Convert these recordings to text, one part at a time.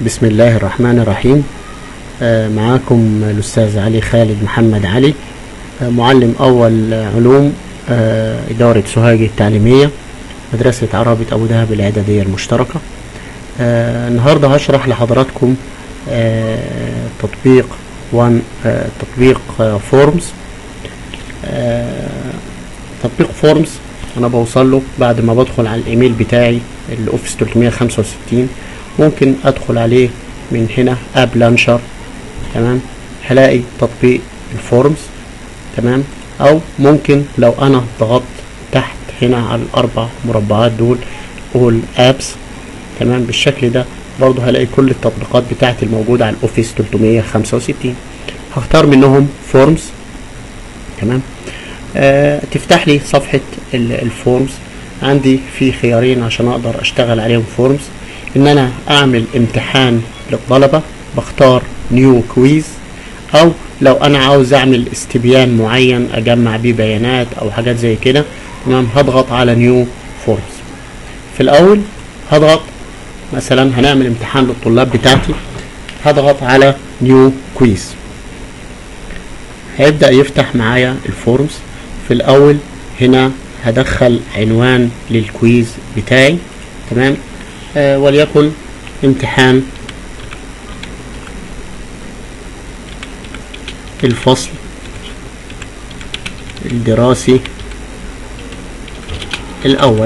بسم الله الرحمن الرحيم آه، معاكم الأستاذ علي خالد محمد علي آه، معلم أول علوم آه، إدارة سوهاج التعليمية مدرسة عربة أبو دهب الإعدادية المشتركة آه، النهاردة هشرح لحضراتكم آه، تطبيق وان آه، تطبيق فورمز تطبيق فورمز انا بوصل له بعد ما بدخل على الايميل بتاعي الاوفيس 365 ممكن ادخل عليه من هنا اب لانشر تمام هلاقي تطبيق الفورمز تمام او ممكن لو انا ضغطت تحت هنا على الاربع مربعات دول اول ابس تمام بالشكل ده برضه هلاقي كل التطبيقات بتاعتي الموجودة على الاوفيس 365 هختار منهم فورمز تمام آه تفتح لي صفحة ال- الفورمز عندي في خيارين عشان اقدر اشتغل عليهم فورمز ان انا اعمل امتحان للطلبة بختار نيو كويز او لو انا عاوز اعمل استبيان معين اجمع بيه بيانات او حاجات زي كده تمام هضغط على نيو فورمز في الاول هضغط مثلا هنعمل امتحان للطلاب بتاعتي هضغط على نيو كويز هيبدأ يفتح معايا الفورمز في الأول هنا هدخل عنوان للكويز بتاعي تمام آه وليكن امتحان الفصل الدراسي الأول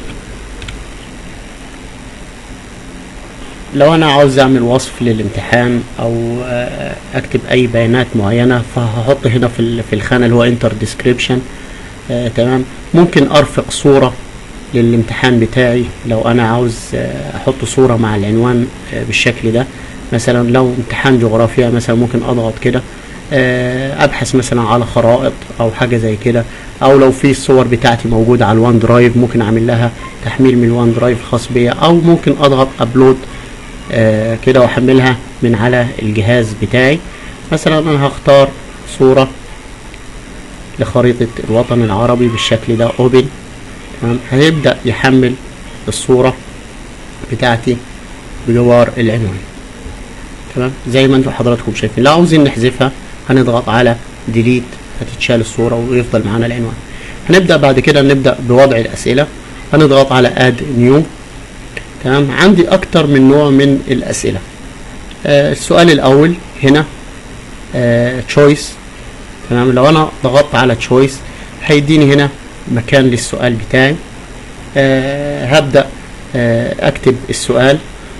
لو انا عاوز اعمل وصف للامتحان او آه، اكتب اي بيانات معينه فهحط هنا في ال- في الخانه اللي هو انتر ديسكريبشن تمام ممكن ارفق صوره للامتحان بتاعي لو انا عاوز آه، احط صوره مع العنوان آه، بالشكل ده مثلا لو امتحان جغرافيا مثلا ممكن اضغط كده آه، ابحث مثلا على خرائط او حاجه زي كده او لو في الصور بتاعتي موجوده على الوان درايف ممكن اعمل لها تحميل من الوان درايف خاص بيا او ممكن اضغط ابلود آه، كده واحملها من على الجهاز بتاعي مثلا انا هختار صورة لخريطة الوطن العربي بالشكل ده اوبن تمام هيبدأ يحمل الصورة بتاعتي بجوار العنوان تمام زي ما انتم حضراتكم شايفين لو عاوزين نحذفها هنضغط على ديليت هتتشال الصورة ويفضل معانا العنوان هنبدأ بعد كده نبدأ بوضع الأسئلة هنضغط على اد نيو تمام عندي اكتر من نوع من الاسئله آه السؤال الاول هنا تشويس تمام لو انا ضغطت على تشويس هيديني هنا مكان للسؤال بتاعي آه هبدا آه اكتب السؤال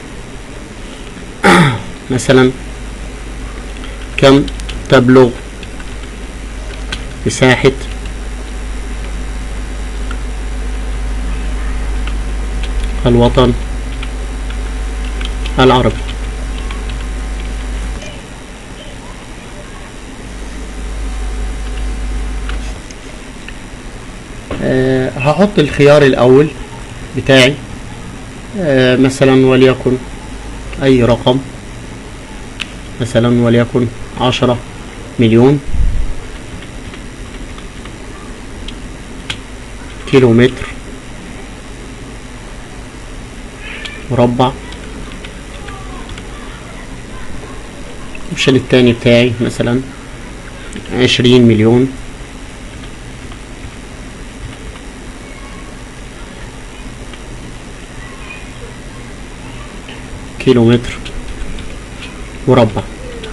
مثلا كم تبلغ مساحه الوطن العربي أه هحط الخيار الأول بتاعي أه مثلا وليكن أي رقم مثلا وليكن عشرة مليون كيلو متر مربع الأوبشن التاني بتاعي مثلا عشرين مليون كيلو متر مربع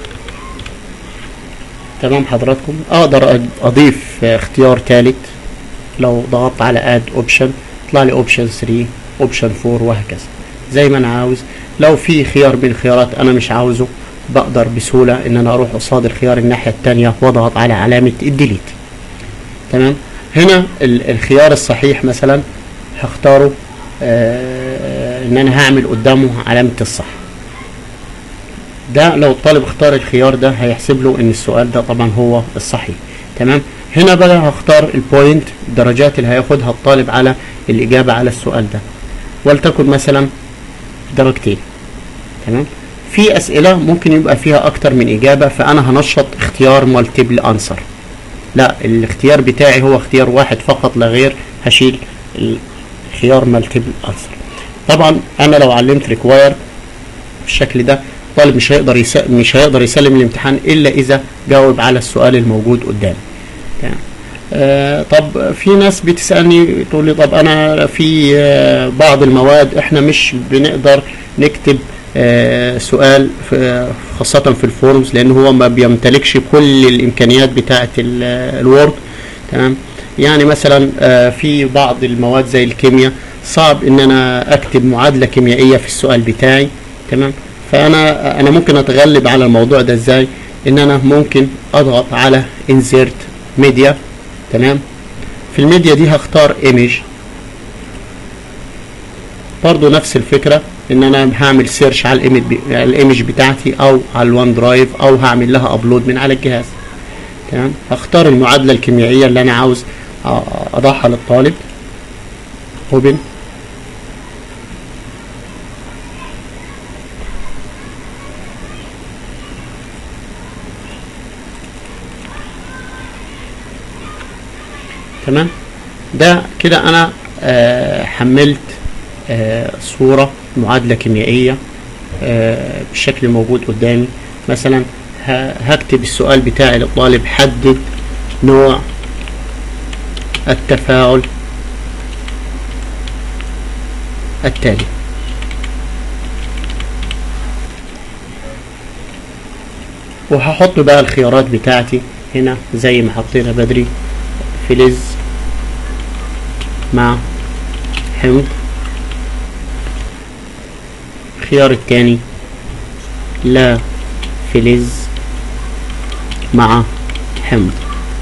تمام حضراتكم اقدر أد- اضيف اختيار ثالث لو ضغطت على اد اوبشن يطلع لي اوبشن 3 اوبشن 4 وهكذا زي ما انا عاوز لو في خيار من الخيارات انا مش عاوزه بقدر بسهوله ان انا اروح قصاد الخيار الناحيه التانية واضغط على علامه الديليت تمام هنا ال- الخيار الصحيح مثلا هختاره آه ان انا هعمل قدامه علامه الصح ده لو الطالب اختار الخيار ده هيحسب له ان السؤال ده طبعا هو الصحيح تمام هنا بقى هختار البوينت الدرجات اللي هياخدها الطالب على الاجابه على السؤال ده ولتكن مثلا درجتين تمام في اسئله ممكن يبقى فيها اكتر من اجابه فانا هنشط اختيار مالتيبل انسر لا الاختيار بتاعي هو اختيار واحد فقط لا غير هشيل الخيار مالتيبل انسر طبعا انا لو علمت ريكوايرد بالشكل ده الطالب مش هيقدر يس... مش هيقدر يسلم الامتحان الا اذا جاوب على السؤال الموجود قدامه تمام آه طب في ناس بتسالني تقول لي طب انا في آه بعض المواد احنا مش بنقدر نكتب آه سؤال في خاصة في الفورمز لأن هو ما بيمتلكش كل الإمكانيات بتاعة الوورد تمام يعني مثلا آه في بعض المواد زي الكيمياء صعب ان انا اكتب معادله كيميائيه في السؤال بتاعي تمام فانا انا ممكن اتغلب على الموضوع ده ازاي ان انا ممكن اضغط على انسيرت ميديا تمام في الميديا دي هختار ايمج برضو نفس الفكره ان انا هعمل سيرش على الايمج الايمج بتاعتي او على الوان درايف او هعمل لها ابلود من على الجهاز تمام هختار المعادله الكيميائيه اللي انا عاوز اضعها للطالب اوبن تمام ده كده انا آه حملت آه صورة معادلة كيميائية آه بالشكل الموجود قدامي مثلا هكتب السؤال بتاعي للطالب حدد نوع التفاعل التالي وهحط بقى الخيارات بتاعتي هنا زي ما حطينا بدري فلز مع حمض الخيار التاني لا فلز مع حمض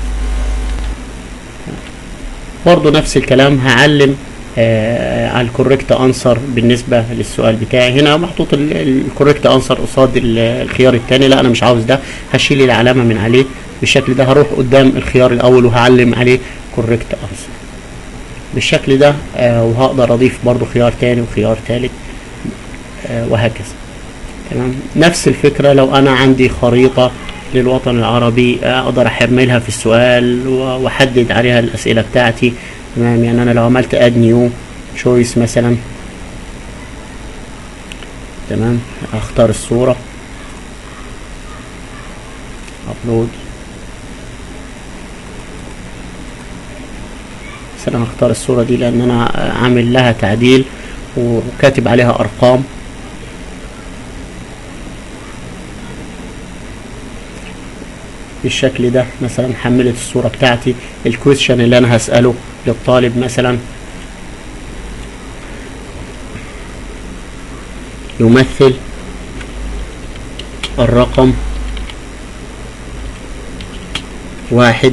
برضو نفس الكلام هعلم آه على الكوريكت انسر بالنسبه للسؤال بتاعي هنا محطوط الكوريكت انسر قصاد الخيار الثاني لا انا مش عاوز ده هشيل العلامه من عليه بالشكل ده هروح قدام الخيار الاول وهعلم عليه كوريكت انسر بالشكل ده آه وهقدر اضيف برضو خيار تاني وخيار تالت آه وهكذا تمام نفس الفكره لو انا عندي خريطه للوطن العربي اقدر احملها في السؤال واحدد عليها الاسئله بتاعتي تمام يعني انا لو عملت اد نيو تشويس مثلا تمام اختار الصوره ابلود مثلا هختار الصوره دي لان انا عامل لها تعديل وكاتب عليها ارقام بالشكل ده مثلا حملت الصورة بتاعتي الكويشن اللي انا هسأله للطالب مثلا يمثل الرقم واحد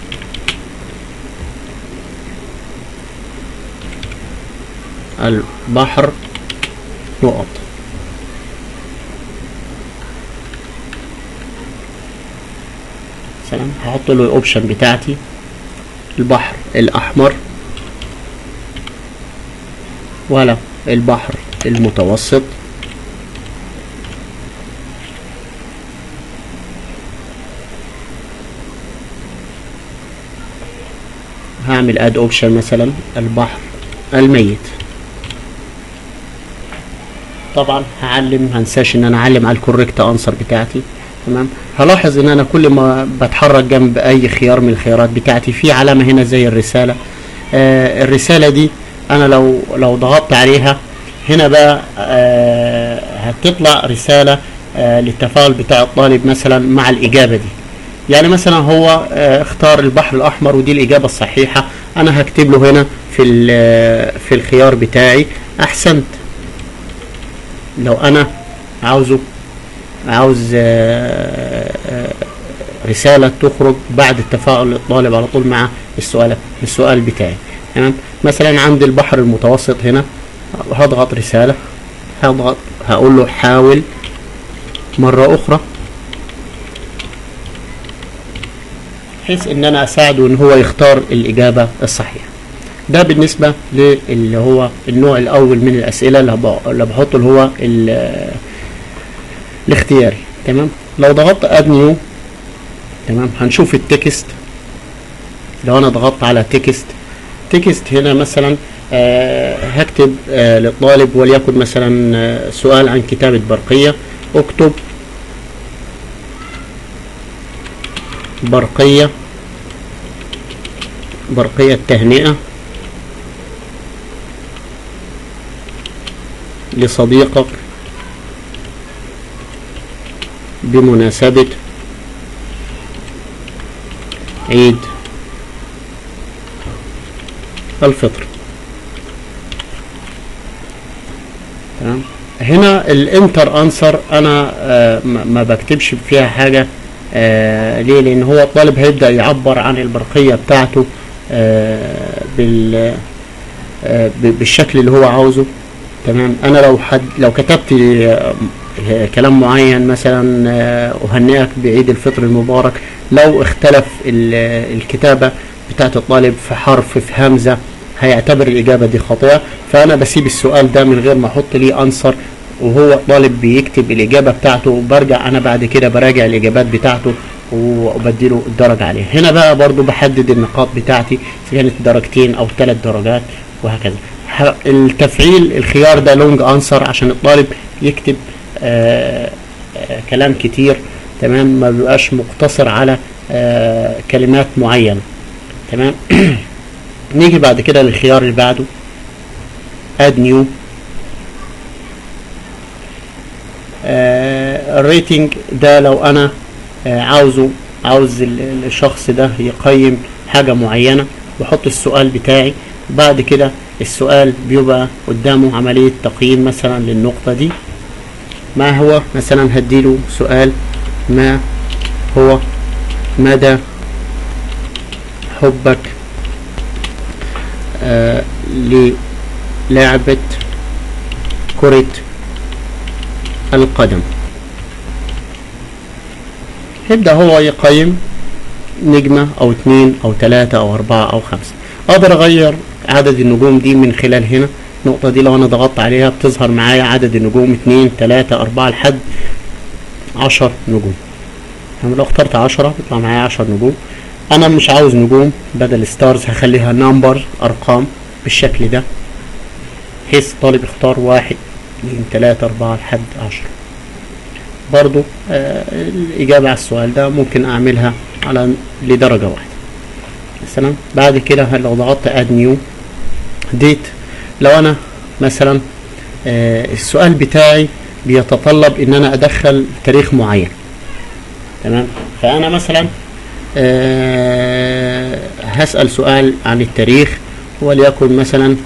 البحر نقط مثلا هحط له الاوبشن بتاعتي البحر الاحمر ولا البحر المتوسط هعمل اد اوبشن مثلا البحر الميت طبعا هعلم هنساش ان انا اعلم على الكوريكت انسر بتاعتي تمام هلاحظ ان انا كل ما بتحرك جنب اي خيار من الخيارات بتاعتي في علامه هنا زي الرساله آه الرساله دي انا لو لو ضغطت عليها هنا بقى آه هتطلع رساله آه للتفاعل بتاع الطالب مثلا مع الاجابه دي يعني مثلا هو آه اختار البحر الاحمر ودي الاجابه الصحيحه انا هكتب له هنا في في الخيار بتاعي احسنت لو انا عاوزه عاوز رسالة تخرج بعد التفاعل الطالب على طول مع السؤال السؤال بتاعي تمام مثلا عندي البحر المتوسط هنا هضغط رسالة هضغط هقول له حاول مرة أخرى بحيث إن أنا أساعده إن هو يختار الإجابة الصحيحة ده بالنسبة للي هو النوع الأول من الأسئلة اللي بحطه اللي هو الاختياري تمام لو ضغطت اد نيو تمام هنشوف التكست لو انا ضغطت على تكست تكست هنا مثلا آه هكتب آه للطالب وليكن مثلا آه سؤال عن كتابة برقية اكتب برقية برقية التهنئة لصديقك بمناسبة عيد الفطر تمام هنا الانتر انسر انا آه ما بكتبش فيها حاجة آه ليه لان هو الطالب هيبدأ يعبر عن البرقية بتاعته آه بال آه بالشكل اللي هو عاوزه تمام انا لو حد لو كتبت آه كلام معين مثلا اهنئك بعيد الفطر المبارك لو اختلف الكتابة بتاعت الطالب في حرف في همزة هيعتبر الإجابة دي خاطئة فأنا بسيب السؤال ده من غير ما أحط ليه أنسر وهو الطالب بيكتب الإجابة بتاعته برجع أنا بعد كده براجع الإجابات بتاعته وبديله الدرجة عليها هنا بقى برضو بحدد النقاط بتاعتي إذا كانت درجتين أو ثلاث درجات وهكذا التفعيل الخيار ده لونج أنسر عشان الطالب يكتب آآ آآ كلام كتير تمام ما بيبقاش مقتصر على كلمات معينة تمام نيجي بعد كده للخيار اللي بعده add new الريتنج ده لو انا آه عاوزه عاوز الشخص ده يقيم حاجة معينة بحط السؤال بتاعي بعد كده السؤال بيبقى قدامه عملية تقييم مثلا للنقطة دي ما هو مثلا هديله سؤال ما هو مدى حبك آه للعبة كرة القدم يبدأ هو يقيم نجمة أو اتنين أو تلاتة أو أربعة أو خمسة أقدر أغير عدد النجوم دي من خلال هنا النقطة دي لو أنا ضغطت عليها بتظهر معايا عدد النجوم اتنين تلاتة أربعة لحد عشر نجوم لو اخترت عشرة بيطلع معايا عشر نجوم انا مش عاوز نجوم بدل ستارز هخليها نمبر ارقام بالشكل ده بحيث الطالب يختار واحد اثنين تلاتة اربعة لحد عشرة برضو آه الاجابة على السؤال ده ممكن اعملها على لدرجة واحدة مثلا بعد كده لو ضغطت اد نيو ديت لو انا مثلا آه السؤال بتاعي بيتطلب ان انا ادخل تاريخ معين تمام فانا مثلا أه هسأل سؤال عن التاريخ وليكن مثلا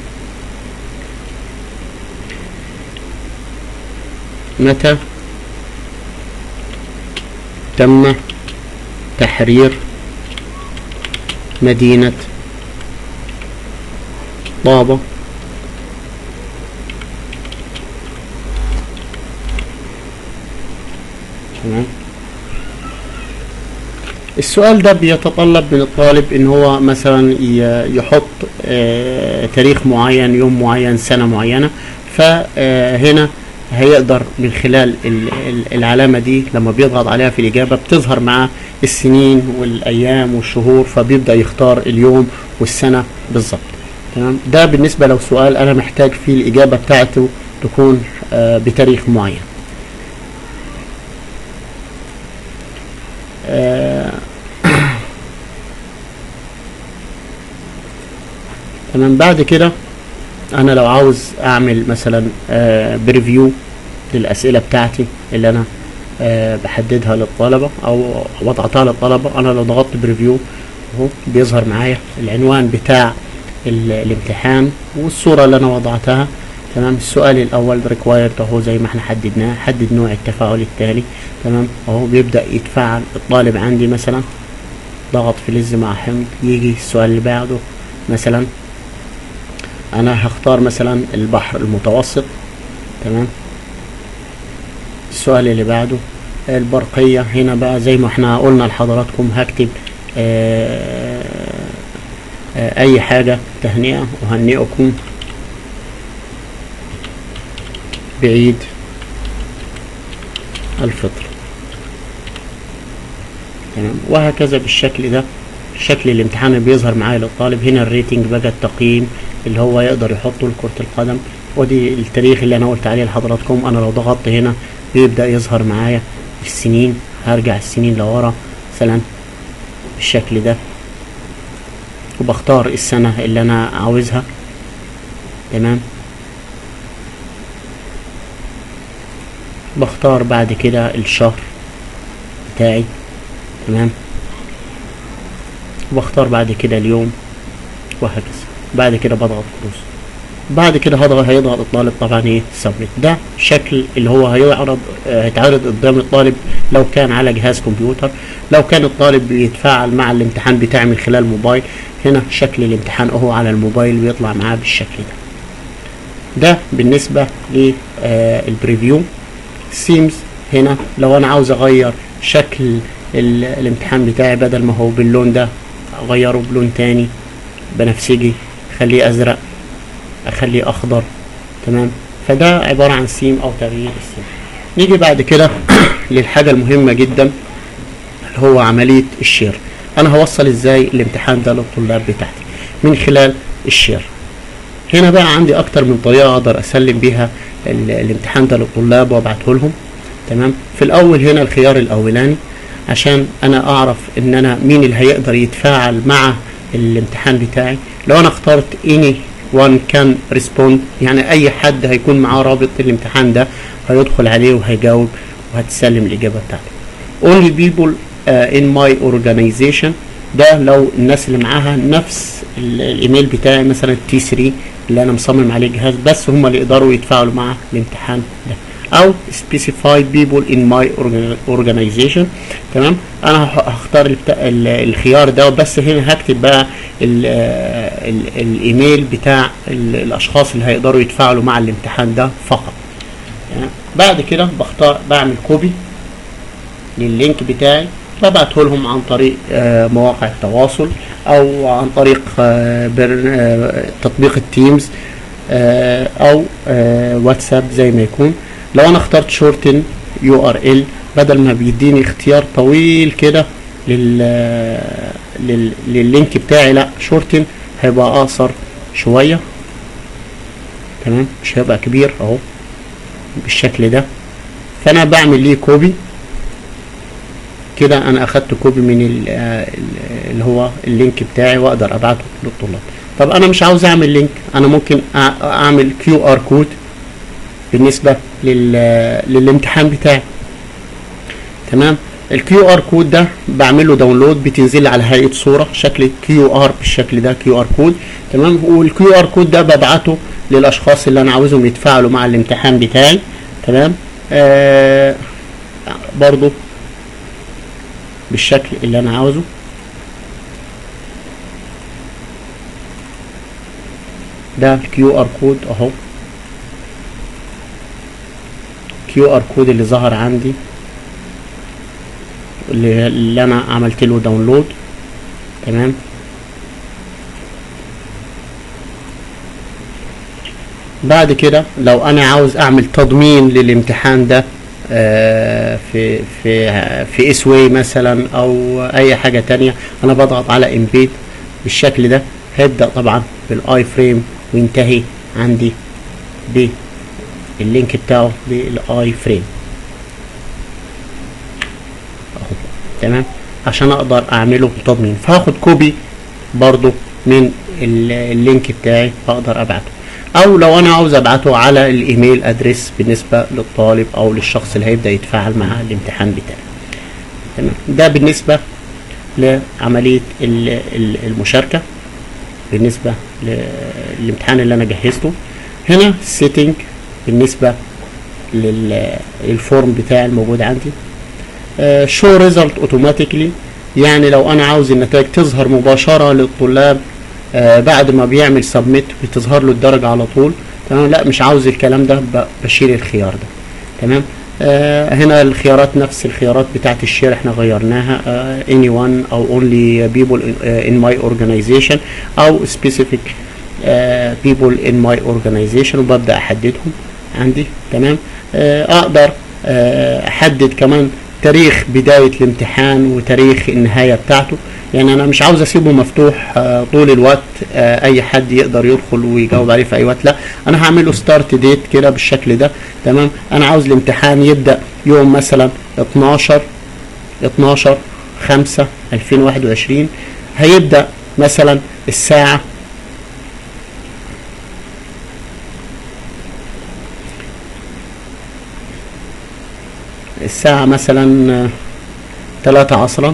متى تم تحرير مدينة طابة تمام السؤال ده بيتطلب من الطالب ان هو مثلا يحط تاريخ معين يوم معين سنة معينة فهنا هيقدر من خلال العلامة دي لما بيضغط عليها في الإجابة بتظهر معاه السنين والأيام والشهور فبيبدأ يختار اليوم والسنة بالظبط تمام ده بالنسبة لو سؤال أنا محتاج فيه الإجابة بتاعته تكون بتاريخ معين تمام بعد كده انا لو عاوز اعمل مثلا آه بريفيو للاسئله بتاعتي اللي انا آه بحددها للطلبه او وضعتها للطلبه انا لو ضغطت بريفيو اهو بيظهر معايا العنوان بتاع الامتحان والصوره اللي انا وضعتها تمام السؤال الاول ريكوايرد اهو زي ما احنا حددناه حدد نوع التفاعل التالي تمام اهو بيبدا يتفاعل الطالب عندي مثلا ضغط فلز مع حمض يجي السؤال اللي بعده مثلا انا هختار مثلا البحر المتوسط تمام السؤال اللي بعده البرقية هنا بقى زي ما احنا قلنا لحضراتكم هكتب آآ آآ اي حاجة تهنئة اهنئكم بعيد الفطر تمام وهكذا بالشكل ده شكل الامتحان اللي بيظهر معايا للطالب هنا الريتنج بقى التقييم اللي هو يقدر يحطه لكرة القدم ودي التاريخ اللي انا قلت عليه لحضراتكم انا لو ضغطت هنا بيبدأ يظهر معايا السنين هرجع السنين لورا مثلا بالشكل ده وبختار السنة اللي انا عاوزها تمام بختار بعد كده الشهر بتاعي تمام وبختار بعد كده اليوم وهكذا بعد كده بضغط كروس بعد كده هضغط هيضغط الطالب طبعا ايه سبميت ده شكل اللي هو هيعرض آه، هيتعرض قدام الطالب لو كان على جهاز كمبيوتر لو كان الطالب بيتفاعل مع الامتحان بتاعي من خلال موبايل هنا شكل الامتحان اهو على الموبايل بيطلع معاه بالشكل ده ده بالنسبة للبريفيو سيمز هنا لو انا عاوز اغير شكل ال- الامتحان بتاعي بدل ما هو باللون ده اغيره بلون تاني بنفسجي اخليه ازرق اخليه اخضر تمام فده عبارة عن سيم او تغيير السيم نيجي بعد كده للحاجة المهمة جدا اللي هو عملية الشير انا هوصل ازاي الامتحان ده للطلاب بتاعتي من خلال الشير هنا بقى عندي اكتر من طريقة اقدر اسلم بيها ال- الامتحان ده للطلاب وابعته لهم تمام في الاول هنا الخيار الاولاني عشان انا اعرف ان انا مين اللي هيقدر يتفاعل مع الامتحان بتاعي لو انا اخترت اني وان كان ريسبوند يعني اي حد هيكون معاه رابط الامتحان ده هيدخل عليه وهيجاوب وهتسلم الاجابه بتاعته only people uh, in my organization ده لو الناس اللي معاها نفس ال- الايميل بتاعي مثلا تي 3 اللي انا مصمم عليه جهاز بس هم اللي يقدروا يتفاعلوا مع الامتحان ده او specified people in my organ- organization تمام انا هح- هختار البتا- ال- الخيار ده بس هنا هكتب بقى ال ال الايميل بتاع ال- الاشخاص اللي هيقدروا يتفاعلوا مع الامتحان ده فقط تمام؟ بعد كده بختار بعمل كوبي لللينك بتاعي ببعته لهم عن طريق آه، مواقع التواصل او عن طريق آه، بر- آه، تطبيق التيمز آه، او آه، واتساب زي ما يكون لو انا اخترت شورتن يو ار ال بدل ما بيديني اختيار طويل كده لل لل- لللينك بتاعي لا شورتن هيبقى اقصر شويه تمام مش هيبقى كبير اهو بالشكل ده فانا بعمل ليه كوبي كده انا اخدت كوبي من ال- آه، ال- اللي هو اللينك بتاعي واقدر ابعته للطلاب طب انا مش عاوز اعمل لينك انا ممكن أع- اعمل كيو ار كود بالنسبه لل للامتحان بتاعي تمام الكيو ار كود ده بعمله داونلود بتنزل على هيئه صوره شكل كيو ار بالشكل ده كيو ار كود تمام والكيو ار كود ده ببعته للاشخاص اللي انا عاوزهم يتفاعلوا مع الامتحان بتاعي تمام آه برضو بالشكل اللي انا عاوزه ده الكيو ار كود اهو كيو ار كود اللي ظهر عندي اللي, اللي انا عملت له داونلود تمام بعد كده لو انا عاوز اعمل تضمين للامتحان ده آه، في في في اس واي مثلا او اي حاجه تانية انا بضغط على امبيد بالشكل ده هيبدا طبعا بالاي فريم وينتهي عندي باللينك بتاعه بالاي فريم اهو تمام عشان اقدر اعمله تضمين فهاخد كوبي برضو من ال- اللينك بتاعي فاقدر ابعته او لو انا عاوز ابعته على الايميل ادريس بالنسبه للطالب او للشخص اللي هيبدا يتفاعل مع الامتحان بتاعي تمام ده بالنسبه لعمليه ال- ال- المشاركه بالنسبه للامتحان اللي انا جهزته هنا سيتنج بالنسبه لل- للفورم بتاعي الموجود عندي شو ريزلت اوتوماتيكلي يعني لو انا عاوز النتائج تظهر مباشره للطلاب آه، بعد ما بيعمل سبميت بتظهر له الدرجه على طول تمام لا مش عاوز الكلام ده ب- بشيل الخيار ده تمام آه هنا الخيارات نفس الخيارات بتاعت الشير احنا غيرناها آه anyone او only people in, uh, in my organization او specific آه people in my organization وببدا احددهم عندي تمام آه اقدر آه احدد كمان تاريخ بداية الامتحان وتاريخ النهاية بتاعته يعني انا مش عاوز اسيبه مفتوح آه، طول الوقت آه، اي حد يقدر يدخل ويجاوب عليه في اي وقت لا انا هعمله ستارت ديت كده بالشكل ده تمام انا عاوز الامتحان يبدا يوم مثلا 12 12 5 2021 هيبدا مثلا الساعه الساعة مثلا آه، تلاتة عصرا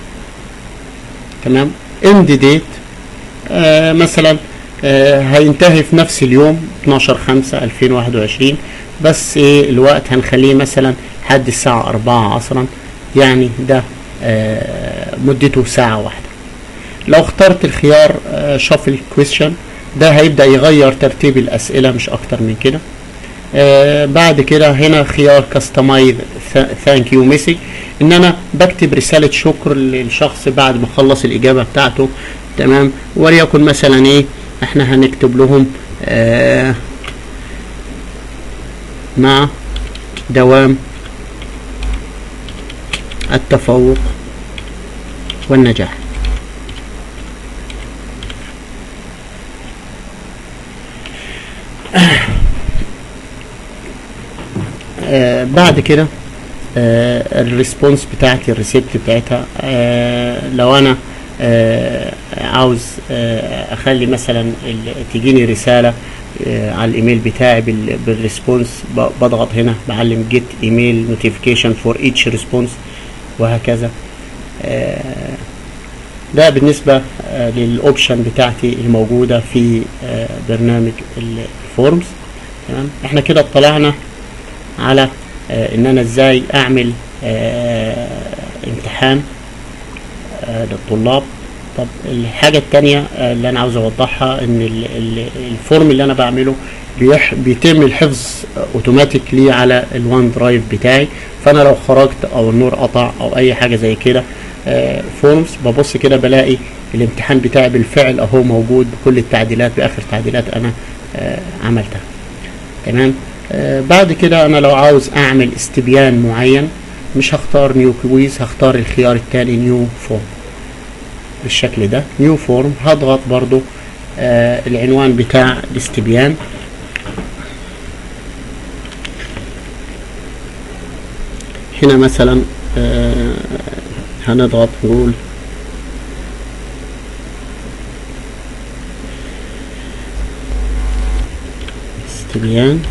تمام اند ديت آه مثلا آه هينتهي في نفس اليوم 12 5 2021 بس ايه الوقت هنخليه مثلا لحد الساعة 4 عصرا يعني ده آه مدته ساعة واحدة لو اخترت الخيار شافل كويشن ده هيبدأ يغير ترتيب الأسئلة مش أكتر من كده آه بعد كده هنا خيار كاستمايز ثانك يو مسج ان انا بكتب رسالة شكر للشخص بعد ما خلص الاجابة بتاعته تمام وليكن مثلا ايه احنا هنكتب لهم آه مع دوام التفوق والنجاح آه بعد كده آه الريسبونس بتاعتي الريسيبت بتاعتها آه لو انا آه عاوز آه اخلي مثلا ال- تجيني رساله آه على الايميل بتاعي بال- بالريسبونس ب- بضغط هنا بعلم جيت ايميل نوتيفيكيشن فور ايتش ريسبونس وهكذا آه ده بالنسبة آه للأوبشن بتاعتي الموجودة في آه برنامج الفورمز تمام احنا كده اطلعنا على آه ان انا ازاي اعمل آه امتحان آه للطلاب طب الحاجة التانية آه اللي انا عاوز اوضحها ان ال- ال- الفورم اللي انا بعمله بيح بيتم الحفظ اوتوماتيكلي على الوان درايف بتاعي فانا لو خرجت او النور قطع او اي حاجة زي كده آه فورمز ببص كده بلاقي الامتحان بتاعي بالفعل اهو موجود بكل التعديلات باخر تعديلات انا آه عملتها تمام آه بعد كده انا لو عاوز اعمل استبيان معين مش هختار نيو كويز هختار الخيار التاني نيو فورم بالشكل ده نيو فورم هضغط برضو آه العنوان بتاع الاستبيان هنا مثلا آه هنضغط نقول استبيان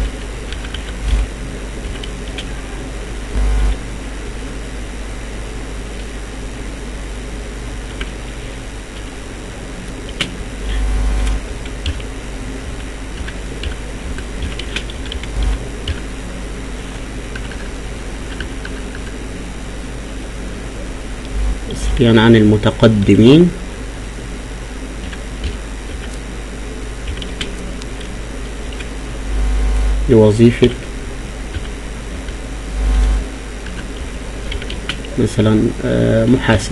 استبيان عن المتقدمين لوظيفة مثلا آه، محاسب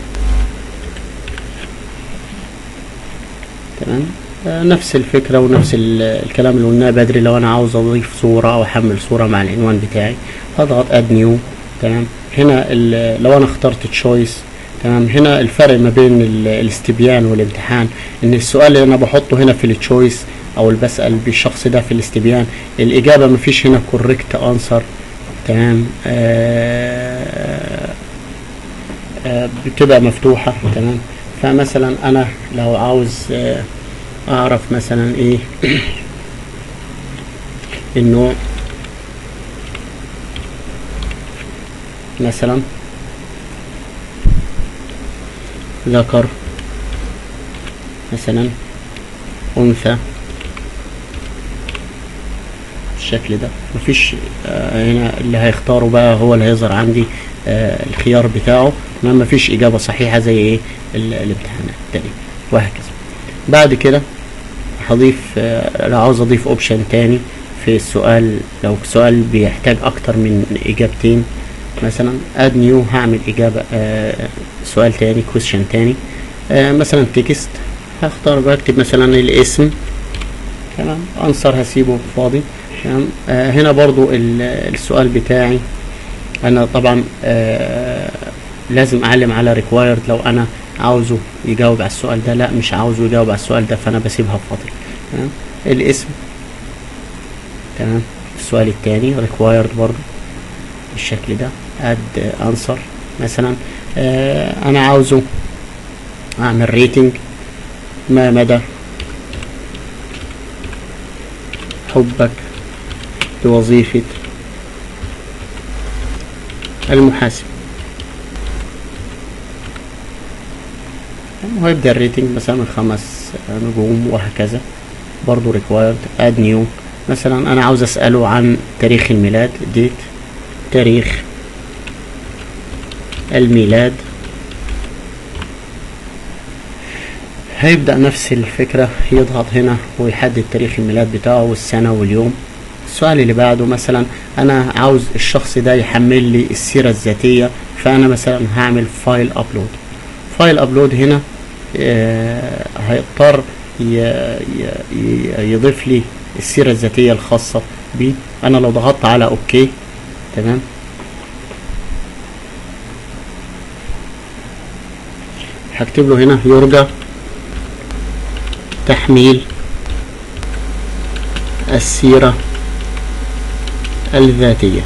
تمام آه، نفس الفكرة ونفس ال- الكلام اللي قلناه بدري لو أنا عاوز أضيف صورة أو أحمل صورة مع العنوان بتاعي هضغط أد نيو تمام هنا ال- لو أنا اخترت تشويس تمام هنا الفرق ما بين ال- الاستبيان والامتحان ان السؤال اللي انا بحطه هنا في التشويس او اللي بسال بالشخص ده في الاستبيان الاجابه مفيش هنا كوريكت انسر تمام آه آه بتبقى مفتوحه تمام فمثلا انا لو عاوز آه اعرف مثلا ايه النوع مثلا ذكر مثلا أنثى بالشكل ده مفيش آه هنا اللي هيختاره بقى هو اللي هيظهر عندي آه الخيار بتاعه ما مفيش إجابة صحيحة زي إيه ال- الامتحانات التانية وهكذا بعد كده هضيف آه لو عاوز أضيف أوبشن تاني في السؤال لو السؤال بيحتاج أكتر من إجابتين مثلا اد نيو هعمل إجابة آه سؤال تاني كويشن تاني آه مثلا تكست هختار بكتب مثلا الاسم تمام انصر هسيبه فاضي تمام آه هنا برضو ال- السؤال بتاعي انا طبعا آه لازم اعلم على required لو انا عاوزه يجاوب على السؤال ده لا مش عاوزه يجاوب على السؤال ده فانا بسيبها فاضي تمام الاسم تمام السؤال التاني required برضو بالشكل ده add answer مثلا آه انا عاوزه اعمل ريتنج ما مدى حبك لوظيفة المحاسب وهيبدأ الريتنج مثلا من خمس نجوم وهكذا برضو required add new مثلا انا عاوز اسأله عن تاريخ الميلاد date تاريخ الميلاد هيبدأ نفس الفكرة يضغط هنا ويحدد تاريخ الميلاد بتاعه والسنة واليوم السؤال اللي بعده مثلا انا عاوز الشخص ده يحمل لي السيرة الذاتية فانا مثلا هعمل فايل ابلود فايل ابلود هنا آه هيضطر يضيف لي السيرة الذاتية الخاصة بيه انا لو ضغطت على اوكي تمام هكتب له هنا يرجى تحميل السيرة الذاتية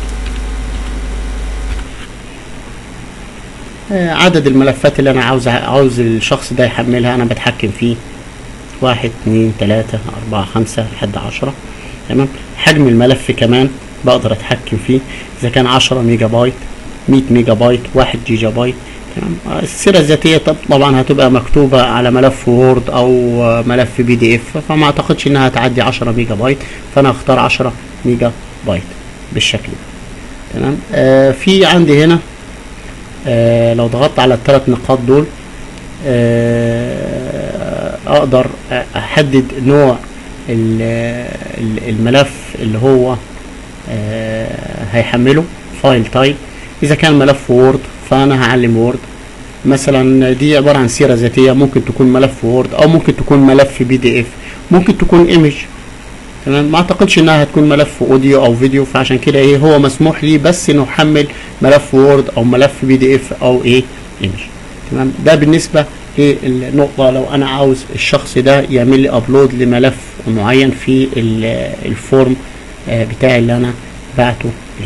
عدد الملفات اللي انا عاوز عاوز الشخص ده يحملها انا بتحكم فيه واحد اتنين تلاتة اربعة خمسة لحد عشرة تمام حجم الملف كمان بقدر اتحكم فيه اذا كان عشرة ميجا بايت مية ميجا بايت واحد جيجا بايت تمام السيرة الذاتية طبعا هتبقى مكتوبة على ملف وورد او ملف بي دي اف فما اعتقدش انها تعدي عشرة ميجا بايت فانا اختار عشرة ميجا بايت بالشكل ده تمام آه في عندي هنا آه لو ضغطت على الثلاث نقاط دول آه اقدر احدد نوع الملف اللي هو آه هيحمله فايل تايب اذا كان ملف وورد فانا هعلم وورد مثلا دي عبارة عن سيرة ذاتية ممكن تكون ملف وورد او ممكن تكون ملف بي دي اف ممكن تكون ايمج تمام ما اعتقدش انها هتكون ملف اوديو او فيديو فعشان كده ايه هو مسموح لي بس انه احمل ملف وورد او ملف بي دي اف او ايه ايمج تمام ده بالنسبه للنقطه لو انا عاوز الشخص ده يعمل لي ابلود لملف معين في الفورم بتاعي اللي انا بعته ليه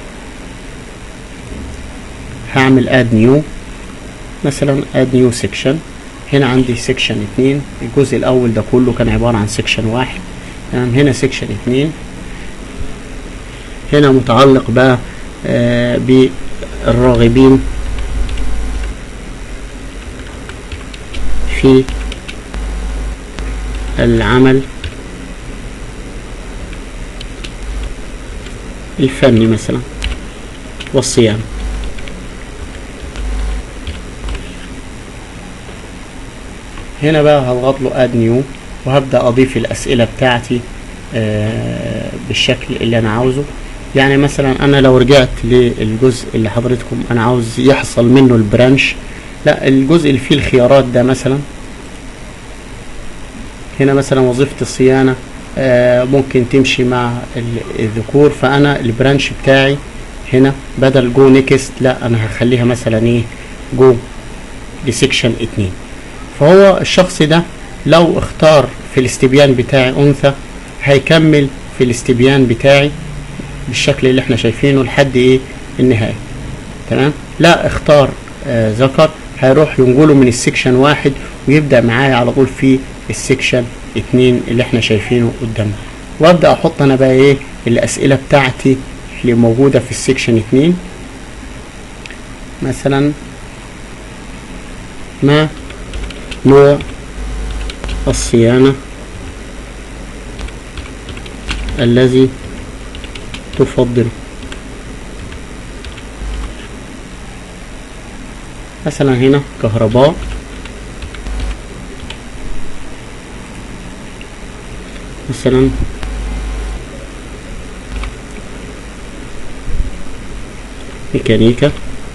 هعمل اد نيو مثلا اد نيو سيكشن هنا عندي سيكشن اتنين الجزء الاول ده كله كان عباره عن سيكشن واحد تمام هنا سيكشن اتنين هنا متعلق بقى آه بالراغبين في العمل الفني مثلا والصيام هنا بقى هضغط له اد نيو وهبدا اضيف الاسئله بتاعتي آه بالشكل اللي انا عاوزه يعني مثلا انا لو رجعت للجزء اللي حضرتكم انا عاوز يحصل منه البرانش لا الجزء اللي فيه الخيارات ده مثلا هنا مثلا وظيفة الصيانة آه ممكن تمشي مع الذكور فانا البرانش بتاعي هنا بدل جو نيكست لا انا هخليها مثلا ايه جو لسكشن اتنين فهو الشخص ده لو اختار في الاستبيان بتاعي انثى هيكمل في الاستبيان بتاعي بالشكل اللي احنا شايفينه لحد ايه النهاية تمام لا اختار آه ذكر هيروح ينقله من السكشن واحد ويبدأ معايا على طول في السكشن اتنين اللي احنا شايفينه قدامنا وابدأ احط انا بقى ايه الاسئلة بتاعتي اللي موجودة في السكشن اتنين مثلا ما نوع الصيانة الذي تفضل مثلا هنا كهرباء مثلا ميكانيكا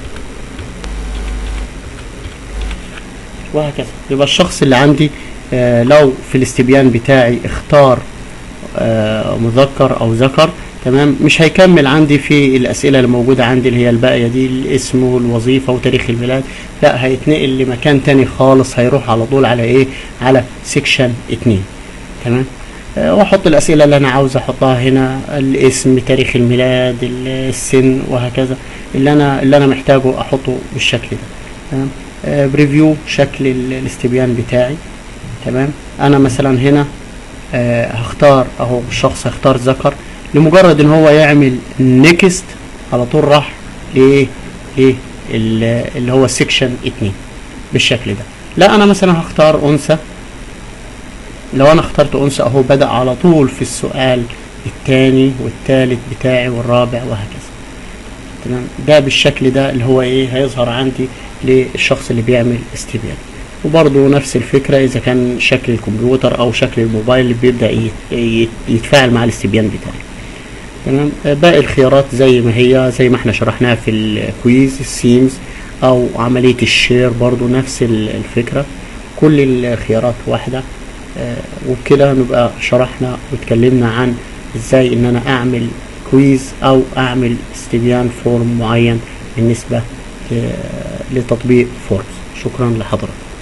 وهكذا يبقى الشخص اللي عندي آه لو في الاستبيان بتاعي اختار آه مذكر او ذكر تمام مش هيكمل عندي في الاسئله اللي موجوده عندي اللي هي الباقيه دي الاسم والوظيفه وتاريخ الميلاد لا هيتنقل لمكان تاني خالص هيروح على طول على ايه على سيكشن 2 تمام آه، واحط الاسئله اللي انا عاوز احطها هنا الاسم تاريخ الميلاد السن وهكذا اللي انا اللي انا محتاجه احطه بالشكل ده تمام آه، بريفيو شكل ال- الاستبيان بتاعي تمام انا مثلا هنا آه، هختار اهو الشخص هيختار ذكر لمجرد ان هو يعمل نيكست على طول راح لايه ليه ال- اللي هو سيكشن 2 بالشكل ده لا انا مثلا هختار انثى لو انا اخترت انثى اهو بدأ على طول في السؤال الثاني والثالث بتاعي والرابع وهكذا تمام ده بالشكل ده اللي هو ايه هيظهر عندي للشخص اللي بيعمل استبيان وبرضه نفس الفكرة إذا كان شكل الكمبيوتر أو شكل الموبايل اللي بيبدأ يت- يت- يتفاعل مع الاستبيان بتاعي تمام آه، باقي الخيارات زي ما هي زي ما احنا شرحناها في الكويز السيمز أو عملية الشير برضه نفس ال- الفكرة كل الخيارات واحدة آه، وبكده نبقى شرحنا واتكلمنا عن ازاي ان انا اعمل كويز او اعمل استبيان فورم معين بالنسبة ل- لتطبيق فورمز شكرا لحضرتك